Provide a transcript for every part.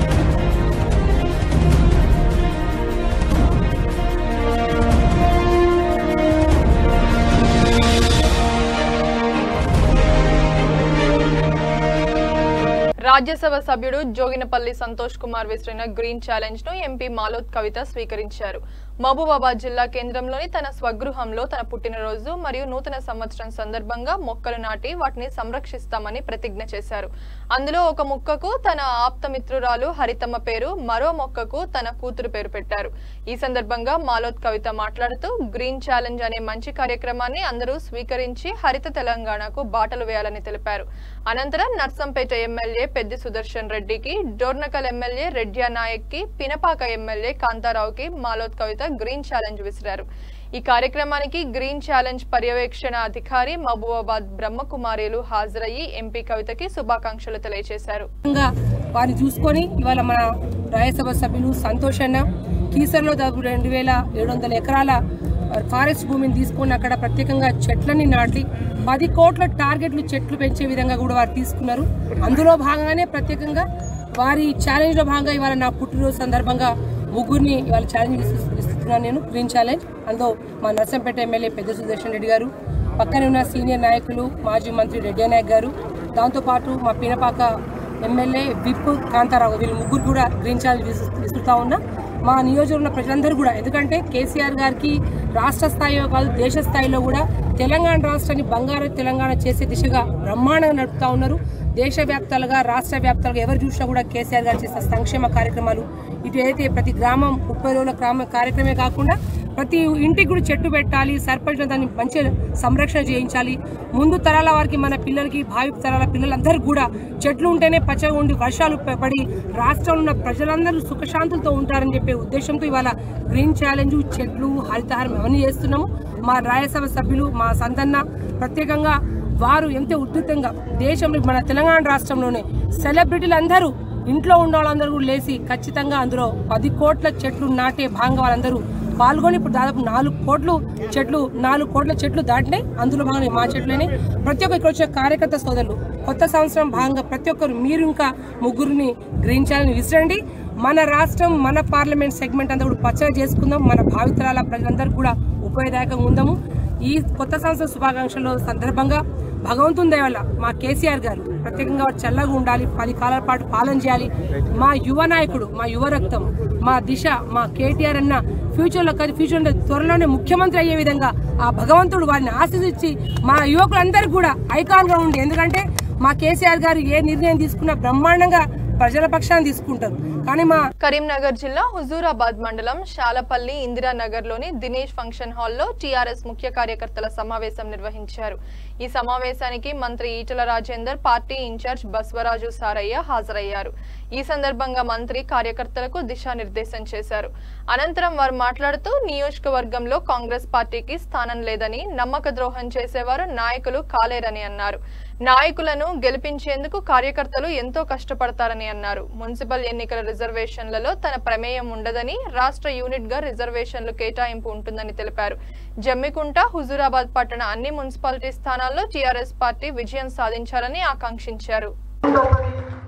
రాజ్యసభ సభ్యుడు జోగినపల్లి సంతోష్ కుమార్ విసిరిన green challenge ను ఎంపీ మాలోత్ కవిత స్వీకరించారు మహబూబాబాద్ జిల్లా కేంద్రంలోని తన స్వగృహంలో తన పుట్టినరోజు మరియు నూతన సంవత్సరం సందర్భంగా మొక్కలు నాటి వాటిని సంరక్షిస్తామని ప్రతిజ్ఞ చేశారు అందులో ఒక మొక్కకు తన ఆప్తమిత్రురాలు హరితమ్మ పేరు మరో మొక్కకు తన కూతురు పేరు పెట్టారు ఈ సందర్భంగా మాలోత్ కవిత మాట్లాడుతూ గ్రీన్ ఛాలెంజ్ అనే మంచి కార్యక్రమాన్ని అందరూ స్వీకరించి హరిత తెలంగాణకు బాటలు వేయాలని తెలిపారు అనంతరం నర్సంపేట ఎమ్మెల్యే పెద్ది సుదర్శన్ రెడ్డికి డోర్నకల్ ఎమ్మెల్యే రెడ్యా నాయక్ కి పినపాక ఎమ్మెల్యే కాంతారావుకి మాలోత్ కవిత గ్రీన్ ఛాలెంజ్ విసిరారు ఈ కార్యక్రమానికి గ్రీన్ ఛాలెంజ్ పర్యవేక్షణ అధికారి మహబూబాబాద్ బ్రహ్మకుమారీలు హాజరయ్యి ఎంపీ కవితకి శుభాకాంక్షలు తెలియజేశారు విధంగా వారిని చూసుకొని ఇవాళ మన రాజ్యసభ సభ్యులు సంతోష్ అన్న కీసర్లో దాదాపు రెండు వేల ఏడు వందల ఎకరాల ఫారెస్ట్ భూమిని తీసుకొని అక్కడ ప్రత్యేకంగా చెట్లని నాటి పది కోట్ల టార్గెట్లు చెట్లు పెంచే విధంగా కూడా వారు తీసుకున్నారు అందులో భాగంగానే ప్రత్యేకంగా వారి ఛాలెంజ్ లో భాగంగా ఇవాళ నా పుట్టినరోజు సందర్భంగా ముగ్గురిని ఇవాళ ఛాలెంజ్ ఇస్తున్నాను నేను గ్రీన్ ఛాలెంజ్ అందులో మా నర్సంపేట ఎమ్మెల్యే పెద్ద సుదర్శన్ రెడ్డి గారు పక్కనే ఉన్న సీనియర్ నాయకులు మాజీ మంత్రి రెడ్డి నాయక్ గారు దాంతోపాటు మా పినపాక ఎమ్మెల్యే విప్ కాంతారావు వీళ్ళు ముగ్గురు కూడా గ్రీన్ ఛాలెంజ్ విసు- విసురుతా ఉన్నా మా నియోజకవర్గంలో ప్రజలందరూ కూడా ఎందుకంటే కేసీఆర్ గారికి రాష్ట్ర స్థాయిలో కాదు దేశ స్థాయిలో కూడా తెలంగాణ రాష్ట్రాన్ని బంగారు తెలంగాణ చేసే దిశగా బ్రహ్మాండంగా నడుపుతా ఉన్నారు దేశవ్యాప్తాలుగా రాష్ట్ర వ్యాప్తాలుగా ఎవరు చూసినా కూడా కేసీఆర్ గారు చేసిన సంక్షేమ కార్యక్రమాలు ఇటు అయితే ప్రతి గ్రామం ముప్పై రోజుల గ్రామ కార్యక్రమే కాకుండా ప్రతి ఇంటికి కూడా చెట్టు పెట్టాలి సర్పంచ్ దాన్ని మంచిగా సంరక్షణ చేయించాలి ముందు తరాల వారికి మన పిల్లలకి భావి తరాల పిల్లలందరికీ కూడా చెట్లు ఉంటేనే పచ్చగా ఉండి వర్షాలు ప- పడి రాష్ట్రంలో ఉన్న ప్రజలందరూ సుఖశాంతులతో ఉంటారని చెప్పే ఉద్దేశంతో ఇవాళ గ్రీన్ ఛాలెంజ్ చెట్లు హరితహారం అవన్నీ చేస్తున్నాము మా రాజ్యసభ సభ్యులు మా సంతన్న ప్రత్యేకంగా వారు ఎంతో ఉద్ధృతంగా దేశంలో మన తెలంగాణ రాష్ట్రంలోనే సెలబ్రిటీలు అందరూ ఇంట్లో ఉన్న వాళ్ళందరూ కూడా లేచి ఖచ్చితంగా అందులో పది కోట్ల చెట్లు నాటే భాగంగా వాళ్ళందరూ పాల్గొని ఇప్పుడు దాదాపు నాలుగు కోట్లు చెట్లు నాలుగు కోట్ల చెట్లు దాటినాయి అందులో భాగంగా మా చెట్లనే ప్రతి ఒక్క ఇక్కడ వచ్చిన కార్యకర్త సోదరులు కొత్త సంవత్సరం భాగంగా ప్రతి ఒక్కరు మీరు ఇంకా ముగ్గురిని గ్రీన్ ఛాలెంజ్ విసిరండి మన రాష్ట్రం మన పార్లమెంట్ సెగ్మెంట్ అంతా కూడా పచ్చగా చేసుకుందాం మన భావితరాల ప్రజలందరూ కూడా ఉపయోగదాయకంగా ఉందాము ఈ కొత్త సంవత్సరం శుభాకాంక్షల సందర్భంగా భగవంతుని దయ వల్ల మా కేసీఆర్ గారు ప్రత్యేకంగా వారు చల్లగా ఉండాలి పది కాలాల పాటు పాలన చేయాలి మా యువ నాయకుడు మా యువ రక్తం మా దిశ మా కేటీఆర్ అన్న ఫ్యూచర్లో కాదు ఫ్యూచర్ త్వరలోనే ముఖ్యమంత్రి అయ్యే విధంగా ఆ భగవంతుడు వారిని ఆశీర్వదించి మా యువకులందరికీ కూడా ఐకాన్ గా ఉండి ఎందుకంటే మా కేసీఆర్ గారు ఏ నిర్ణయం తీసుకున్నా బ్రహ్మాండంగా ప్రజల పక్షాన్ని తీసుకుంటారు కానీ మా కరీంనగర్ జిల్లా హుజూరాబాద్ మండలం శాలపల్లి ఇందిరానగర్ లోని దినేష్ ఫంక్షన్ హాల్లో టీఆర్ఎస్ ముఖ్య కార్యకర్తల సమావేశం నిర్వహించారు ఈ సమావేశానికి మంత్రి ఈటల రాజేందర్ పార్టీ ఇన్ఛార్జ్ బస్వరాజు సారయ్య హాజరయ్యారు ఈ సందర్భంగా మంత్రి కార్యకర్తలకు దిశానిర్దేశం చేశారు అనంతరం వారు మాట్లాడుతూ నియోజకవర్గంలో కాంగ్రెస్ పార్టీకి స్థానం లేదని నమ్మక ద్రోహం చేసేవారు నాయకులు కాలేరని అన్నారు నాయకులను గెలిపించేందుకు కార్యకర్తలు ఎంతో కష్టపడతారని అన్నారు మున్సిపల్ ఎన్నికల రిజర్వేషన్లలో తన ప్రమేయం ఉండదని రాష్ట్ర యూనిట్ గా రిజర్వేషన్లు కేటాయింపు ఉంటుందని తెలిపారు జమ్మికుంట హుజూరాబాద్ పట్టణ అన్ని మున్సిపాలిటీ స్థానాల్లో టీఆర్ఎస్ పార్టీ విజయం సాధించాలని ఆకాంక్షించారు రెండవది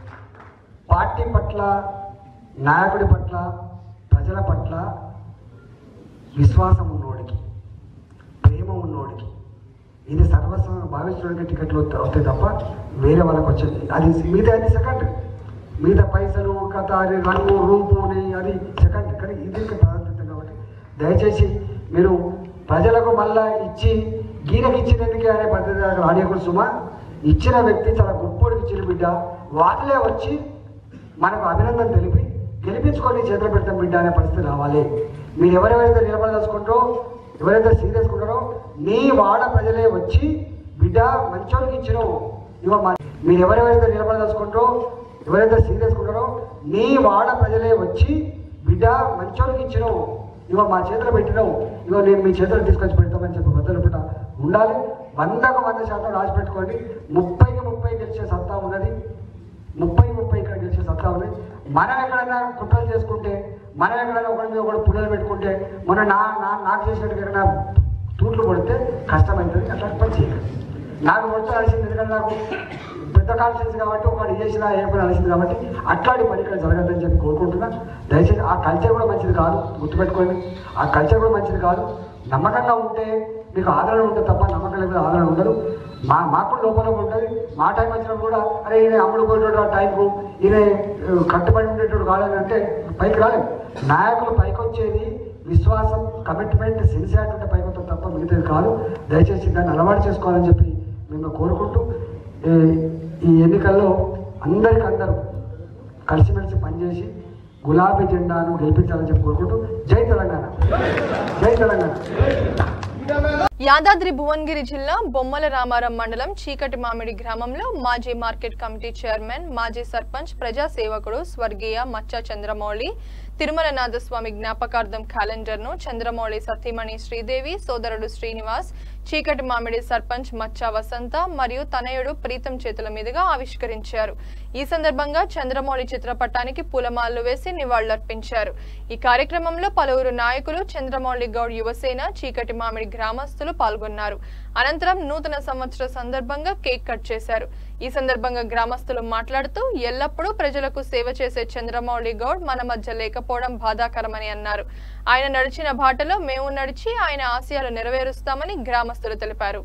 పార్టీ పట్ల నాయకుడి పట్ల ప్రజల పట్ల విశ్వాసం ఉన్నోడికి ప్రేమ ఉన్నోడికి ఇది సర్వస్వం భావించడానికి టికెట్లు వస్తా- వస్తాయి తప్ప వేరే వాళ్ళకి వచ్చేది అది మిగతా అది సెకండ్ మిగతా పైసలు కథ అది రంగు రూపు అని అది సెకండ్ కానీ ఇది ఇంకా ప్రాధాన్యత కాబట్టి దయచేసి మీరు ప్రజలకు మళ్ళా ఇచ్చి గీనకి ఇచ్చినందుకే అనే పద్ధతి ఆడియకుడు సుమా ఇచ్చిన వ్యక్తి చాలా గొప్పడికి ఇచ్చిన బిడ్డ వాళ్ళే వచ్చి మనకు అభినందన తెలిపి గెలిపించుకొని చేతులు పెడతాం బిడ్డ అనే పరిస్థితి రావాలి మీరు ఎవరెవరైతే నిలబడదలుచుకుంటారో ఎవరైతే సీరియస్ ఉంటారో మీ వాడ ప్రజలే వచ్చి బిడ్డ మంచోడికి ఇచ్చినావు ఇవ మా మీరు ఎవరెవరైతే నిలబడదలుచుకుంటారో ఎవరైతే సీరియస్ ఉంటారో మీ వాడ ప్రజలే వచ్చి బిడ్డ మంచోడికి ఇచ్చినావు ఇవ మా చేతిలో పెట్టినావు ఇవ నేను మీ చేతిలో తీసుకొచ్చి పెడతామని చెప్పి బద్దలు పుట్ట ఉండాలి వందకు వంద శాతం రాసి పెట్టుకోండి ముప్పైకి ముప్పై గెలిచే సత్తా ఉన్నది ముప్పై ముప్పై ఇక్కడ గెలిచే సత్తా ఉంది మనం ఎక్కడైనా కుట్రలు చేసుకుంటే మనం ఎక్కడైనా ఒకరి మీద ఒకటి పుల్లలు పెట్టుకుంటే మన నా నా నాకు చేసినట్టుగా ఎక్కడైనా తూట్లు పడితే కష్టమవుతుంది అట్లా పని చేయాలి నాకు వచ్చి అలసింది ఎందుకంటే నాకు పెద్ద కాన్ఫిడెన్స్ కాబట్టి ఒకటి చేసినా ఏ పని అలసింది కాబట్టి అట్లాంటి పని ఇక్కడ జరగదని చెప్పి కోరుకుంటున్నా దయచేసి ఆ కల్చర్ కూడా మంచిది కాదు గుర్తుపెట్టుకోండి ఆ కల్చర్ కూడా మంచిది కాదు నమ్మకంగా ఉంటే మీకు ఆదరణ ఉంటుంది తప్ప నమ్మకం లేకపోతే ఆదరణ ఉండదు మా మాకు కూడా లోపల ఉంటుంది మా టైం వచ్చినప్పుడు కూడా అరే ఈయన అమ్ముడు పోయేటోడు ఆ టైంకు ఈయన ఆ, కట్టుబడి ఉండేటోడు కాదని అంటే పైకి రాలేదు నాయకులు పైకి వచ్చేది విశ్వాసం కమిట్మెంట్ సిన్సియారిటీ ఉంటే పైకి వస్తారు తప్ప మిగతాది కాదు దయచేసి దాన్ని అలవాటు చేసుకోవాలని చెప్పి మేము కోరుకుంటూ ఈ- ఈ ఎన్నికల్లో అందరికీ అందరూ కలిసిమెలిసి పనిచేసి గులాబీ జెండాను గెలిపించాలని చెప్పి కోరుకుంటూ జై తెలంగాణ జై తెలంగాణ యాదాద్రి భువనగిరి జిల్లా బొమ్మల రామారం మండలం చీకటి మామిడి గ్రామంలో మాజీ మార్కెట్ కమిటీ చైర్మన్ మాజీ సర్పంచ్ ప్రజా సేవకుడు స్వర్గీయ మచ్చ చంద్రమౌళి తిరుమలనాథస్వామి జ్ఞాపకార్థం క్యాలెండర్ ను చంద్రమౌళి సతీమణి శ్రీదేవి సోదరుడు శ్రీనివాస్ చీకటి మామిడి సర్పంచ్ మచ్చా వసంత మరియు తనయుడు ప్రీతం చేతుల మీదుగా ఆవిష్కరించారు ఈ సందర్భంగా చంద్రమౌళి చిత్రపటానికి పూలమాలలు వేసి నివాళులర్పించారు ఈ కార్యక్రమంలో పలువురు నాయకులు చంద్రమౌళి గౌడ్ యువసేన చీకటి మామిడి గ్రామస్తులు పాల్గొన్నారు అనంతరం నూతన సంవత్సర సందర్భంగా కేక్ కట్ చేశారు ఈ సందర్భంగా గ్రామస్తులు మాట్లాడుతూ ఎల్లప్పుడూ ప్రజలకు సేవ చేసే చంద్రమౌళి గౌడ్ మన మధ్య లేకపోవడం బాధాకరమని అన్నారు ఆయన నడిచిన బాటలో మేము నడిచి ఆయన ఆశయాలు నెరవేరుస్తామని గ్రామస్తులు తెలిపారు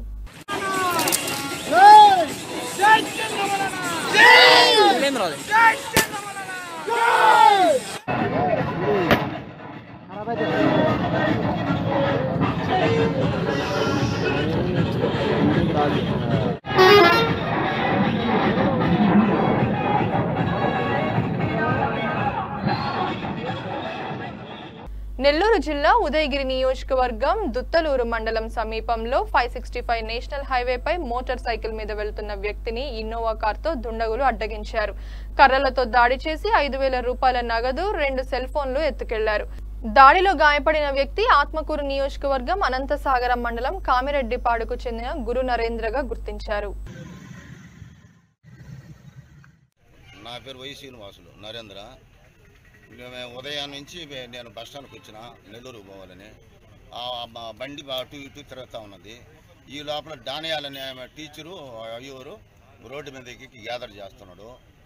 నెల్లూరు జిల్లా ఉదయగిరి నియోజకవర్గం దుత్తలూరు మండలం సమీపంలో ఫైవ్ సిక్స్టీ ఫైవ్ నేషనల్ హైవేపై మోటార్ సైకిల్ మీద వెళ్తున్న వ్యక్తిని ఇన్నోవా కార్తో దుండగులు అడ్డగించారు కర్రలతో దాడి చేసి ఐదు వేల రూపాయల నగదు రెండు సెల్ ఫోన్లు ఎత్తుకెళ్లారు దాడిలో గాయపడిన వ్యక్తి ఆత్మకూరు నియోజకవర్గం అనంతసాగరం మండలం కామిరెడ్డిపాడుకు చెందిన గురు నరేంద్రగా గుర్తించారు నా పేరు వై శ్రీనివాసులు నరేంద్ర ఇక మేము ఉదయం నుంచి మే- నేను బస్ స్టాండ్కి వచ్చిన నెల్లూరు పోవాలని ఆ మా బండి అటు ఇటు తిరుగుతూ ఉన్నది ఈ లోపల డానియాల్ అనే ఆమె టీచరు అయ్యూరు రోడ్డు మీద ఎక్కి గ్యాదర్ చేస్తున్నాడు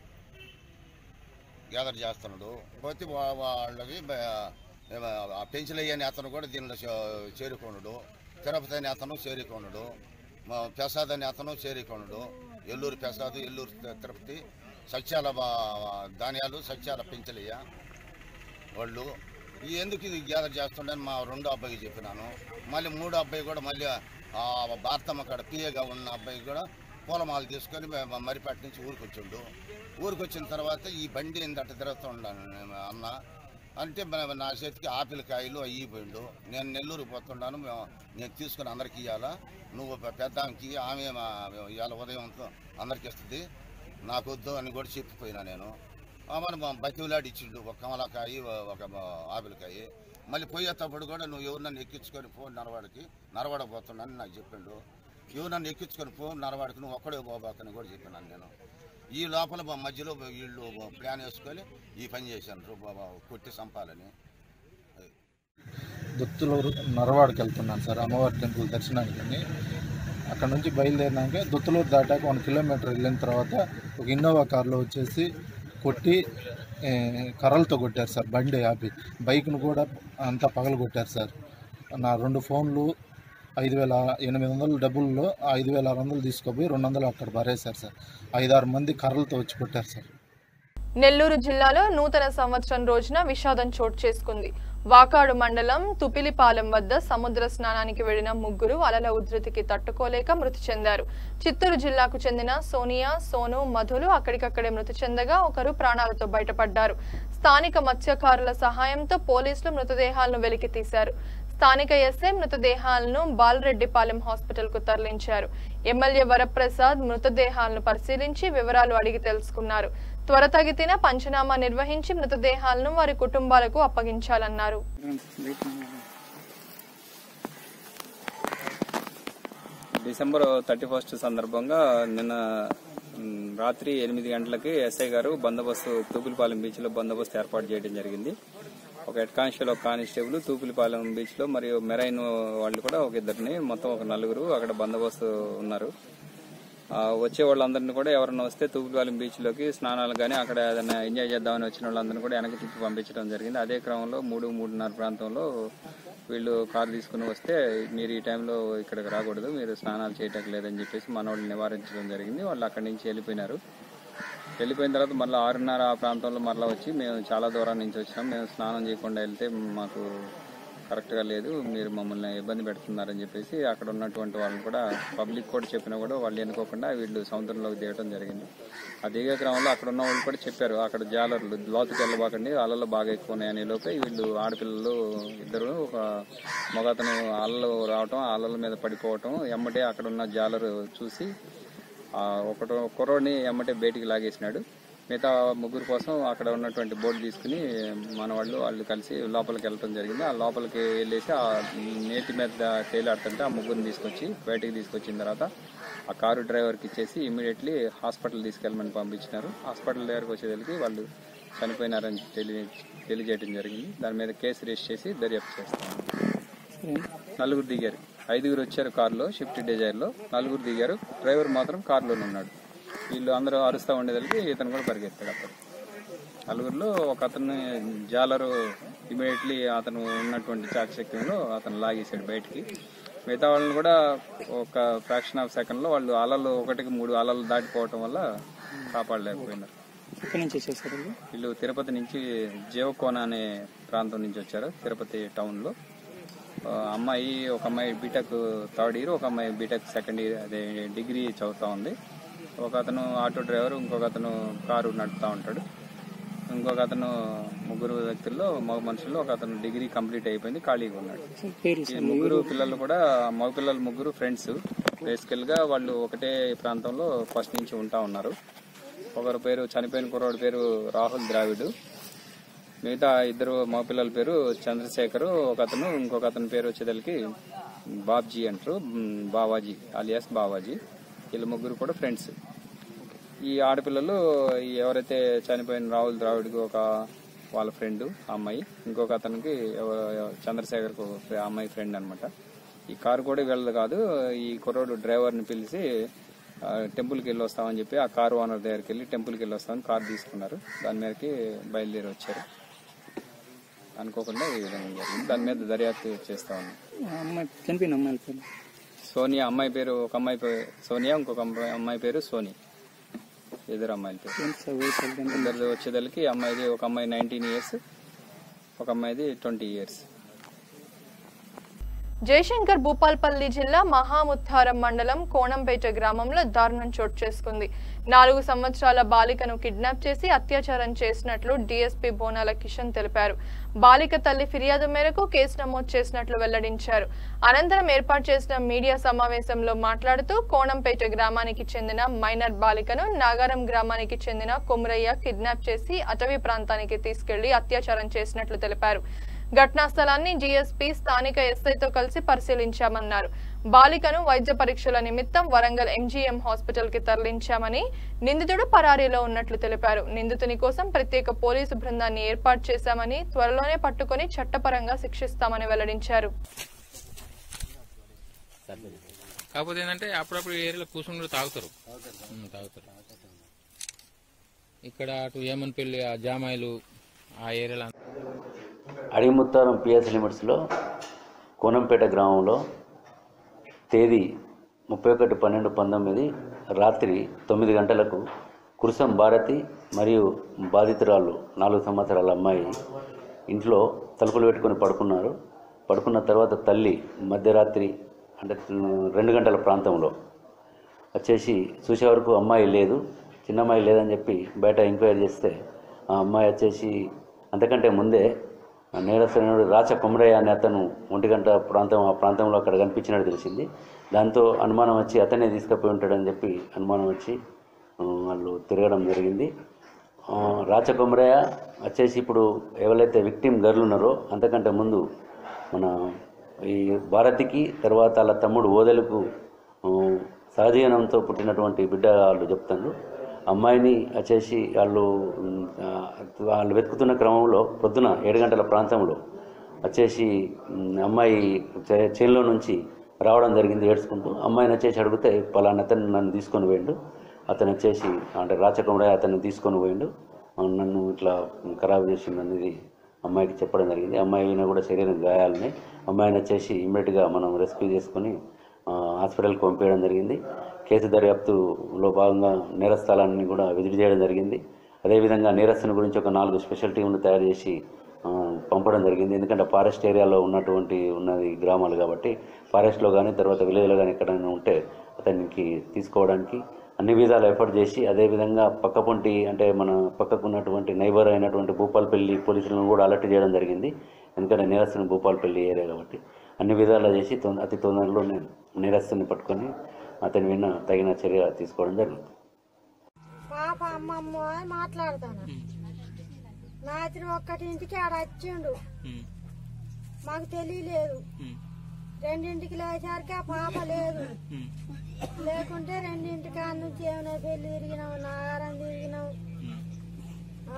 గ్యాదర్ చేస్తున్నాడు పోతే వా- వాళ్ళకి బ- ఆ పెన్సిల్ అయ్యని అతను కూడా దీనిలో చే- చేరుకోనుడు తిరుపతి అనే అతను చేరుకోనుడు మా ప్రసాద్ అనే అతను చేరుకోనుడు ఎల్లూరు ప్రసాద్ ఎల్లూరు తి- తిరుపతి సత్యాల బా- ధాన్యాలు సత్యాల పెంచలయ్య వాళ్ళు ఈ ఎందుకు ఇది గ్యాదర్ చేస్తుండని మా రెండో అబ్బాయికి చెప్పినాను మళ్ళీ మూడో అబ్బాయి కూడా మళ్ళీ ఆ భారతమ్మ కాడ పిఏగా ఉన్న అబ్బాయి కూడా పూలమాలు తీసుకొని మ- మరిపేట నుంచి ఊరికి వచ్చిండు ఊరికి వచ్చిన తర్వాత ఈ బండి ఏందట తిరుగుతుండాను నేను అన్న అంటే మన- నా చేతికి ఆపిల్ కాయలు అయ్యిపోయిండు నేను నెల్లూరు పోతుండాను మేము- నేను తీసుకుని అందరికి ఇవ్వాలా నువ్వు పె- పెద్ద ఆమెకి ఇయ్యి, ఆమె మా- ఇవాళ ఉదయం అందరికి ఇస్తుంది నాకు వద్దు అని కూడా చెప్పిపోయినా నేను మన బతిలాడి ఇచ్చిండు ఒక కమలకాయ ఒక ఆపిలకాయ మళ్ళీ పోయేటప్పుడు కూడా నువ్వు ఎవరు నన్ను ఎక్కించుకొని పో నరవాడికి నరవాడ పోతున్నాను నాకు చెప్పిండు ఎవరు నన్ను ఎక్కించుకొని పో నరవాడికి నువ్వు ఒక్కడే పోబాకని కూడా చెప్పినాను నేను ఈ లోపల మా మధ్యలో వీళ్ళు ప్లాన్ వేసుకొని ఈ పని చేశాను బాబా కొట్టి చంపాలని దుత్తులూరు నరవాడకి వెళ్తున్నాను సార్ అమ్మవారి టెంపుల్ దర్శనానికి అని అక్కడ నుంచి బయలుదేరినాక దుత్తులూరు దాటాక వన్ కిలోమీటర్ వెళ్ళిన తర్వాత ఒక ఇన్నోవా కార్లో వచ్చేసి కొట్టి ఏ, కర్రలతో కొట్టారు సార్ బండి ఆపి బైక్ను కూడా అంతా పగలు కొట్టారు సార్ నా రెండు ఫోన్లు ఐదు వేల ఎనిమిది వందల డబ్బుల్లో ఐదు వేల ఆరు వందలు తీసుకుపోయి రెండు వందలు అక్కడ పరేశారు సార్ ఐదారు మంది కర్రలతో వచ్చి కొట్టారు సార్ నెల్లూరు జిల్లాలో నూతన సంవత్సరం రోజున విషాదం చోటు చేసుకుంది వాకాడు మండలం తుపిలిపాలెం వద్ద సముద్ర స్నానానికి వెళ్లిన ముగ్గురు అలల ఉధృతికి తట్టుకోలేక మృతి చెందారు చిత్తూరు జిల్లాకు చెందిన సోనియా సోను మధులు అక్కడికక్కడే మృతి చెందగా ఒకరు ప్రాణాలతో బయటపడ్డారు స్థానిక మత్స్యకారుల సహాయంతో పోలీసులు మృతదేహాలను వెలికి తీశారు స్థానిక ఎస్ఐ మృతదేహాలను బాలరెడ్డిపాలెం హాస్పిటల్ కు తరలించారు ఎమ్మెల్యే వరప్రసాద్ మృతదేహాలను పరిశీలించి వివరాలు అడిగి తెలుసుకున్నారు త్వరతగితిన పంచనామా నిర్వహించి మృతదేహాలను వారి కుటుంబాలకు అప్పగించాలన్నారు డిసెంబర్ థర్టీ ఫస్ట్ సందర్భంగా నిన్న మ్, రాత్రి ఎనిమిది గంటలకి ఎస్ఐ గారు బందోబస్తు తూపులపాలెం బీచ్ లో బందోబస్తు ఏర్పాటు చేయడం జరిగింది ఒక హెడ్ కానిస్టేబుల్ ఒక కానిస్టేబుల్ తూపులపాలెం బీచ్ లో మరియు మెరైన్ వాళ్ళు కూడా ఒక ఇద్దరిని మొత్తం ఒక నలుగురు అక్కడ బందోబస్తు ఉన్నారు ఆ, వచ్చే వాళ్ళందరినీ కూడా ఎవరైనా వస్తే తూపులపాలెం బీచ్లోకి స్నానాలు కానీ అక్కడ ఏదైనా ఎంజాయ్ చేద్దామని వచ్చిన వాళ్ళందరినీ కూడా వెనక్కి తిప్పి పంపించడం జరిగింది అదే క్రమంలో మూడు మూడున్నర ప్రాంతంలో వీళ్ళు కారు తీసుకుని వస్తే మీరు ఈ టైంలో ఇక్కడికి రాకూడదు మీరు స్నానాలు చేయటం లేదని చెప్పేసి మన వాళ్ళు నివారించడం జరిగింది వాళ్ళు అక్కడి నుంచి వెళ్ళిపోయినారు వెళ్ళిపోయిన తర్వాత మళ్ళీ ఆరున్నర ఆ ప్రాంతంలో మళ్ళీ వచ్చి మేము చాలా దూరం నుంచి వచ్చినాం మేము స్నానం చేయకుండా వెళ్తే మాకు కరెక్ట్గా లేదు మీరు మమ్మల్ని ఇబ్బంది పెడుతున్నారని చెప్పేసి అక్కడ ఉన్నటువంటి వాళ్ళని కూడా పబ్లిక్ కూడా చెప్పినా కూడా వాళ్ళు ఎన్నుకోకుండా వీళ్ళు సముద్రంలోకి దిగడం జరిగింది ఆ దిగే క్రమంలో అక్కడ ఉన్న వాళ్ళు కూడా చెప్పారు అక్కడ జాలర్లు లోతుకి వెళ్ళబాకండి అలలు బాగా ఎక్కువ ఉన్నాయని లోపే వీళ్ళు ఆడపిల్లలు ఇద్దరు ఒక మగతను అలలు రావటం ఆ అలల మీద పడిపోవటం ఎమ్మటే అక్కడ ఉన్న జాలరు చూసి ఆ ఒకటో కుర్రోడిని ఎమ్మటే బయటికి లాగేసినాడు మిగతా ముగ్గురు కోసం అక్కడ ఉన్నటువంటి బోర్డు తీసుకుని మన వాళ్ళు వాళ్ళు కలిసి లోపలికి వెళ్ళటం జరిగింది ఆ లోపలికి వెళ్ళేసి ఆ నేటి మీద తేలాడుతుంటే ఆ ముగ్గురిని తీసుకొచ్చి బయటికి తీసుకొచ్చిన తర్వాత ఆ కారు డ్రైవర్కి ఇచ్చేసి ఇమీడియట్లీ హాస్పిటల్ తీసుకెళ్ళమని పంపించినారు హాస్పిటల్ దగ్గరకు వచ్చేసరికి వాళ్ళు చనిపోయినారని తెలియ తెలియజేయడం జరిగింది దాని మీద కేసు రిజిస్టర్ చేసి దర్యాప్తు చేస్తాం నలుగురు దిగారు ఐదుగురు వచ్చారు కారులో షిఫ్ట్ డిజైర్లో నలుగురు దిగారు డ్రైవర్ మాత్రం కారులోనే ఉన్నాడు వీళ్ళు అందరూ అరుస్తూ ఉండేదానికి ఇతను కూడా పరిగెత్తాడు అప్పుడు నలుగురిలో ఒక అతను జాలరు ఇమీడియట్లీ అతను ఉన్నటువంటి చాకచక్యంలో అతను లాగేశాడు బయటికి మిగతా వాళ్ళని కూడా ఒక ఫ్రాక్షన్ ఆఫ్ సెకండ్లో వాళ్ళు అలలు ఒకటికి మూడు అలలు దాటిపోవటం వల్ల కాపాడలేకపోయినారు ఎక్కడి నుంచి వచ్చేసారు వీళ్ళు? వీళ్ళు తిరుపతి నుంచి జీవకోన అనే ప్రాంతం నుంచి వచ్చారు తిరుపతి టౌన్ లో ఆ, అమ్మాయి ఒక అమ్మాయి బీటెక్ థర్డ్ ఇయర్ ఒక అమ్మాయి బీటెక్ సెకండ్ ఇయర్ అదే డిగ్రీ చదువుతా ఉంది ఒక అతను ఆటో డ్రైవర్ ఇంకొక అతను కారు నడుపుతా ఉంటాడు ఇంకొక అతను ముగ్గురు వ్యక్తుల్లో మగ మనుషుల్లో ఒక అతను డిగ్రీ కంప్లీట్ అయిపోయింది ఖాళీగా ఉన్నాడు పేరు ఈ ముగ్గురు పిల్లలు కూడా మగ పిల్లలు ముగ్గురు ఫ్రెండ్స్ బేసికల్ గా వాళ్ళు ఒకటే ప్రాంతంలో ఫస్ట్ నుంచి ఉంటా ఉన్నారు ఒకరి పేరు చనిపోయిన కుర్రోడి పేరు రాహుల్ ద్రావిడ్ మిగతా ఇద్దరు మగపిల్లల పేరు చంద్రశేఖర్ ఒక అతను ఇంకొక అతని పేరు వచ్చేదలికి బాబ్జీ అంటారు మ్, బావాజీ అలియాస్ బావాజీ వీళ్ళ ముగ్గురు కూడా ఫ్రెండ్స్ ఈ ఆడపిల్లలు ఈ ఎవరైతే చనిపోయిన రాహుల్ ద్రావిడ్కి ఒక వాళ్ళ ఫ్రెండ్ అమ్మాయి ఇంకొక అతనికి ఎవ- చంద్రశేఖర్కి ఒక ఫ్రె- అమ్మాయి ఫ్రెండ్ అన్నమాట ఈ కారు కూడా వీళ్ళది కాదు ఈ కుర్రోడు డ్రైవర్ని పిలిచి ఆ, టెంపుల్కి వెళ్ళి వస్తామని చెప్పి ఆ కారు ఓనర్ దగ్గరికి వెళ్ళి టెంపుల్కి వెళ్ళి వస్తామని కారు తీసుకున్నారు దాని మీదకి బయలుదేరి వచ్చారు అనుకోకుండా ఈ విధంగా జరిగింది దాని మీద దర్యాప్తు చేస్తా ఉన్నాం ఆ అమ్మాయి చనిపోయిన అమ్మాయిల పేరు సోనియా అమ్మాయి పేరు ఒక అమ్మాయి పేరు సోనియా ఇంకొక అమ్మాయి అమ్మాయి పేరు సోని ఇద్దరు అమ్మాయిల పేరు ఎంత సార్ వయసు వాళ్ళది ఎంత? ఇద్దరు వచ్చేదలికి అమ్మాయిది ఒక అమ్మాయి నైన్టీన్ ఇయర్స్ ఒక అమ్మాయిది ట్వంటీ ఇయర్స్ జయశంకర్ భూపాల్పల్లి జిల్లా మహాముత్తారం మండలం కోణంపేట గ్రామంలో దారుణం చోటు చేసుకుంది నాలుగు సంవత్సరాల బాలికను కిడ్నాప్ చేసి అత్యాచారం చేసినట్లు డీఎస్పీ బోనాల కిషన్ తెలిపారు బాలిక తల్లి ఫిర్యాదు మేరకు కేసు నమోదు చేసినట్లు వెల్లడించారు అనంతరం ఏర్పాటు చేసిన మీడియా సమావేశంలో మాట్లాడుతూ కోణంపేట గ్రామానికి చెందిన మైనర్ బాలికను నాగారం గ్రామానికి చెందిన కొమరయ్య కిడ్నాప్ చేసి అటవీ ప్రాంతానికి తీసుకెళ్లి అత్యాచారం చేసినట్లు తెలిపారు ఘటనా స్థలాన్ని జీఎస్పీ స్థానిక ఎస్ఐతో కలిసి పరిశీలించామన్నారు బాలికను వైద్య పరీక్షల నిమిత్తం వరంగల్ ఎంజీఎం హాస్పిటల్ కి తరలించామని నిందితుడు పరారీలో ఉన్నట్లు తెలిపారు నిందితుని కోసం ప్రత్యేక పోలీసు బృందాన్ని ఏర్పాటు చేశామని త్వరలోనే పట్టుకొని చట్టపరంగా శిక్షిస్తామని వెల్లడించారు కాకపోతే ఏంటంటే అప్పుడప్పుడు ఈ ఏరియాలో కూర్చుని తాగుతారు ఉమ్, తాగుతారు ఇక్కడ అటు ఏమన్పల్లి ఆ జామాయిలు ఆ ఏరియాలో అడిముత్తారం పిఎస్ లిమిట్స్లో కోనంపేట గ్రామంలో తేదీ ముప్పై ఒకటి పన్నెండు పంతొమ్మిది రాత్రి తొమ్మిది గంటలకు కురుసం భారతి మరియు బాధితురాలు నాలుగు సంవత్సరాల అమ్మాయి ఇంట్లో తలుపులు పెట్టుకొని పడుకున్నారు పడుకున్న తర్వాత తల్లి మధ్యరాత్రి అంటే రెండు గంటల ప్రాంతంలో వచ్చేసి చూసే వరకు అమ్మాయి లేదు చిన్న అమ్మాయి లేదని చెప్పి బయట ఎంక్వైరీ చేస్తే ఆ అమ్మాయి వచ్చేసి అంతకంటే ముందే ఆ నేరస్తుడు రాచ కొమరయ్య అనే అతను ఒంటిగంట ప్రాంతం ఆ ప్రాంతంలో అక్కడ కనిపించినట్టు తెలిసింది దాంతో అనుమానం వచ్చి అతనే తీసుకుపోయి ఉంటాడని చెప్పి అనుమానం వచ్చి ఆ, వాళ్ళు తిరగడం జరిగింది ఆ, రాచ కొమరయ్య వచ్చేసి ఇప్పుడు ఎవరైతే విక్టిమ్ గర్ల్ ఉన్నారో అంతకంటే ముందు మన ఈ భారతికి తర్వాత వాళ్ళ తమ్ముడు ఓదెలకు ఆ, సహజీవనంతో పుట్టినటువంటి బిడ్డ వాళ్ళు చెప్తారు అమ్మాయిని వచ్చేసి వాళ్ళు ఉమ్, ఆ, వాళ్ళు వెతుకుతున్న క్రమంలో పొద్దున ఏడు గంటల ప్రాంతంలో వచ్చేసి ఉమ్, అమ్మాయి చే- చేనులో నుంచి రావడం జరిగింది ఏడ్చుకుంటూ అమ్మాయిని వచ్చేసి అడిగితే పలానా అతను నన్ను తీసుకొని పోయిండు అతను వచ్చేసి అంటే రాచకొండ అతన్ని తీసుకొని పోయిండు ఆ, నన్ను ఇట్లా ఖరాబ్ చేసిండు అనేది అమ్మాయికి చెప్పడం జరిగింది అమ్మాయి అయినా కూడా శరీరం గాయాలని అమ్మాయిని వచ్చేసి ఇమ్మీడియట్గా మనం రెస్క్యూ చేసుకొని ఆ, హాస్పిటల్కి పంపించడం జరిగింది కేసు దర్యాప్తులో భాగంగా నేరస్థలాన్ని కూడా విజిట్ చేయడం జరిగింది అదేవిధంగా నేరస్తుని గురించి ఒక నాలుగు స్పెషల్ టీంలు తయారు చేసి ఆ, పంపడం జరిగింది ఎందుకంటే ఫారెస్ట్ ఏరియాలో ఉన్నటువంటి ఉన్నది గ్రామాలు కాబట్టి ఫారెస్ట్లో కానీ తర్వాత విలేజ్లో కానీ ఎక్కడైనా ఉంటే అతనికి తీసుకోవడానికి అన్ని విధాలు ఎఫర్ట్ చేసి అదేవిధంగా పక్కపొంటి అంటే మన పక్కకు ఉన్నటువంటి నైబర్ అయినటువంటి భూపాలపల్లి పోలీసులను కూడా అలర్ట్ చేయడం జరిగింది ఎందుకంటే నేరస్తుని భూపాలపల్లి ఏరియా కాబట్టి అన్ని విధాలా చేసి తొం- అతి తొందరలో నేను నేరస్తుని పట్టుకొని అతని విన్న తగిన చర్య తీసుకోవడం జరిగింది పాప అమ్మమ్మ అని మాట్లాడతాను రాత్రి ఒక్కటింటికి ఆడ వచ్చిండు మాకు తెలియలేదు రెండింటికి లేచారికి ఆ పాప లేదు లేకుంటే రెండింటికి ఆ నుంచి ఏమైనా పెళ్లి తిరిగినాం నాగారం తిరిగినాం ఆ,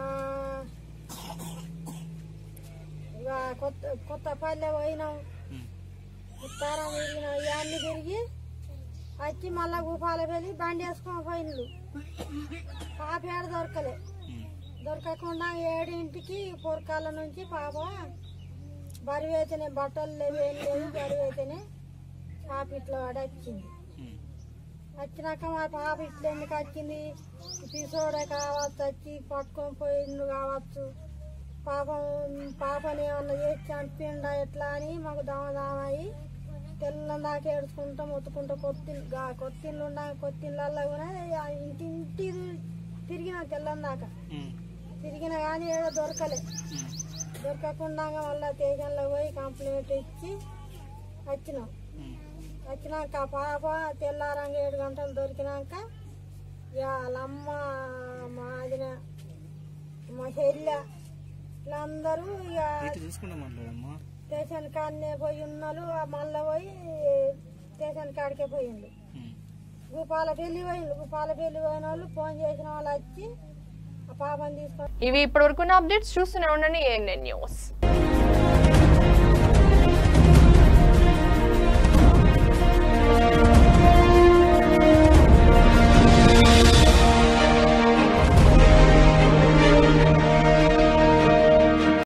ఇక కొత్త కొత్త పల్లె పోయినాం ఉత్తారం తిరిగినాం ఇవన్నీ తిరిగి వచ్చి మళ్ళా గూపాల వెళ్ళి బండి వేసుకొని పోయినలు పాప ఏడ దొరకలే దొరకకుండా ఏడింటికి పొరకాల నుంచి పాప బరువు అయితేనే బట్టలు లేవు ఏం లేదు బరువు అయితేనే పాప ఇట్లా పడి వచ్చింది వచ్చినాక మా పాప ఇట్లా ఎందుకు వచ్చింది పిసోడే కావచ్చు వచ్చి పట్టుకొని పోయిండు కావచ్చు పాపం పాపని ఏమన్నా చేసి చంపిండా ఎట్లా అని మాకు దామదామయ్యి తెల్లం దాకా ఏడుచుకుంటా మొత్తుకుంటా కొత్తిల్లు గా- కొత్తిల్లు ఉండ కొత్తిళ్ళల్లో కూడా ఆ ఇంటి ఇంటి తిరిగిన తెల్లం దాకా తిరిగిన కానీ ఏదో దొరకలే దొరకకుండా మళ్ళీ స్టేషన్లో పోయి కంప్లైంట్ ఇచ్చి వచ్చినాం వచ్చినాక ఆ పాప తెల్లారంగా ఏడు గంటలు దొరికినాక ఇక వాళ్ళమ్మ మా అదిన మా చెల్లె వీళ్ళందరూ ఇక చూసుకుంటా మాట్లాడమ్మా స్టేషన్ కాడనే పోయి ఉన్నాడు మళ్ళీ పోయి స్టేషన్ కాడికే పోయిండు భూపాల పెళ్లి పోయిండు భూపాల పెళ్లి పోయిన వాళ్ళు ఫోన్ చేసిన వాళ్ళు వచ్చి ఆ పాపని తీసుకొని ఇవి ఇప్పటివరకు అప్డేట్స్ చూస్తూనే ఉండండి ఏఎన్ఎన్ న్యూస్